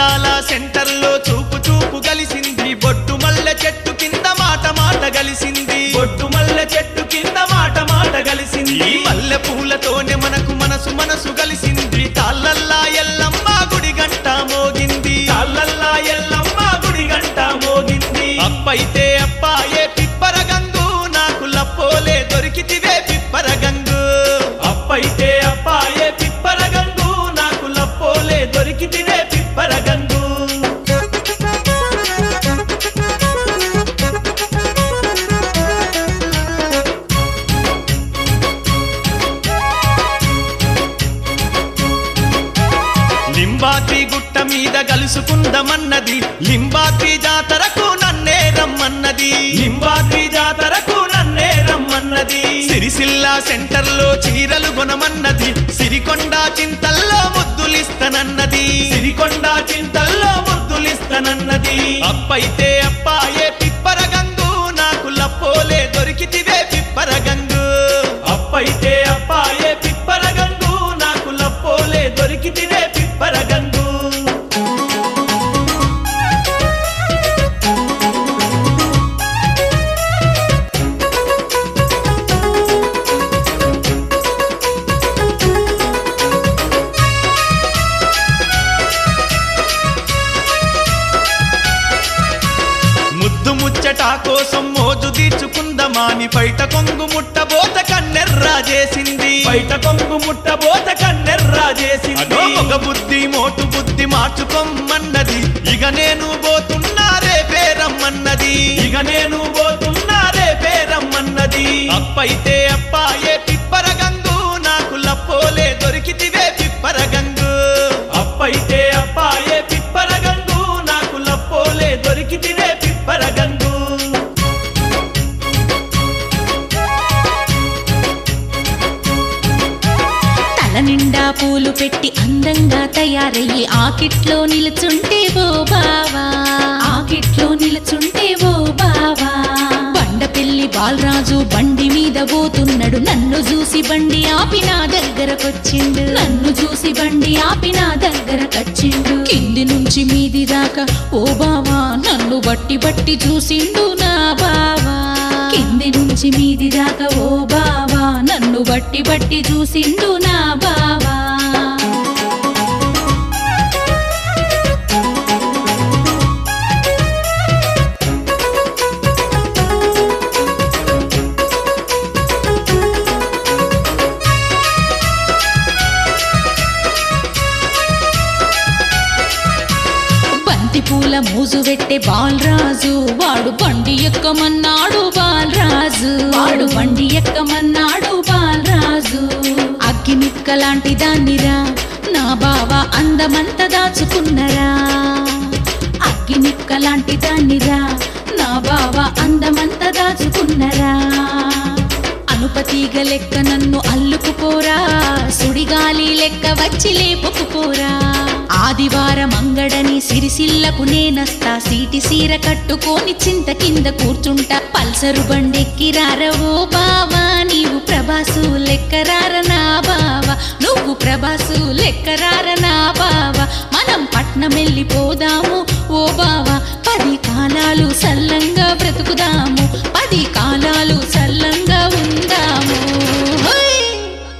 ముత్తాల సెంటర్లో చూపు చూపు కలిసింది బొట్టు మల్లె చెట్టు కింద మాట మాట కలిసింది బొట్టు మల్లె చెట్టు కింద మాట మాట కలిసింది ఈ మల్లె పూలతోనే మనకు మనసు మనసు కలిసింది తాళ్ళల్లా ఎల్లమ్మ గుడి గంట మోగింది తాళ్ళల్లా ఎల్లమ్మ గుడి గంట మోగింది అప్పైతే అప్పాయే పిప్పర గంగు నాకు లప్పోలే దొరికితివే పిప్పర గంగు అప్పైతే అప్పాయే పిప్పర గంగు నాకు లప్పోలే దొరికితివే పిప్పర గంగు లింబాద్రి గుట్ట మీద కలుసుకుందమన్నది లింబాద్రి జాతరకు నన్నే రమ్మన్నది లింబాద్రి జాతరకు నన్నే రమ్మన్నది సిరిసిల్ల సెంటర్ లో చీరలు కొనమన్నది సిరికొండ చింతల్లో ముద్దులిస్తనన్నది సిరికొండ చింతల్లో ముద్దులిస్తనన్నది అప్పైతే అప్పాయే పిప్పర గంగు నాకు లప్పోలే దొరికితివే పిప్పర గంగు అప్పైతే అప్పాయే పిప్పర గంగు నాకు లప్పోలే దొరికితివే పిప్పర గంగు ముద్దు ముచ్చట కోసం మోజు తీర్చుకుందమాని బయట కొంగు ముట్టబోత కన్నెర్రా చేసింది బయట కొంగు ముట్టబోత కన్నెర్రా చేసింది ఒక బుద్ధి మోటు బుద్ధి మార్చుకోమన్నది ఇక నేను పోతున్నారే పేరమ్మన్నది ఇక నేను పోతున్నారే పేరమ్మన్నది అప్పైతే అప్పాయే పిప్పర గంగు నాకు లప్పోలే దొరికితివే పిప్పర గంగు అప్పైతే అప్పాయే పిప్పర గంగు నాకు లప్పోలే దొరికితివే పిప్పర గంగు తల నిండా పూలు పెట్టి అందంగా తయారయ్యి ఆకిట్లో నిలుచుంటే ఓ బావా ఆకిట్లో నిలుచుంటే ఓ బావా బండ పెళ్లి బాలరాజు బండి మీద పోతున్నాడు నన్ను చూసి బండి ఆపి నా దగ్గరకొచ్చిండు నన్ను చూసి బండి ఆపి నా దగ్గరకొచ్చిండు కింది నుంచి మీది దాకా ఓ బావా నన్ను బట్టి బట్టి చూసిండు నా బావా కింది నుంచి మీది దాకా ఓ బావా నన్ను బట్టి బట్టి చూసిండు నా బావా బంతి పూల మూజు పెట్టే బాలరాజు వాడు బండి ఎక్కమన్నాడు బాలరాజు వాడు బండి ఎక్కమన్నాడు బాలరాజు అగ్గి నిక్క లాంటి దాన్నిరా నా బావ అందమంత దాచుకున్నరా అగ్గి నిక్క లాంటి దాన్నిరా నా బావ అందమంత దాచుకున్నరా అనుపతీగ లెక్క నన్ను అల్లుకుపోరా సుడిగాలి లెక్క వచ్చి లేపుకుపోరా ఆదివారం అంగడని సిరిసిల్లకు నేనస్తా సీటి సీర కట్టుకొని చింత కింద కూర్చుంటా పల్సరు బండెక్కిరారవో బావా నీవు ప్రభాసు లెక్కరార నా బావా నువ్వు ప్రభాసు లెక్కరార నా బావా మనం పట్నం వెళ్ళిపోదాము ఓ బావా పది కాలాలు సల్లంగా బ్రతుకుదాము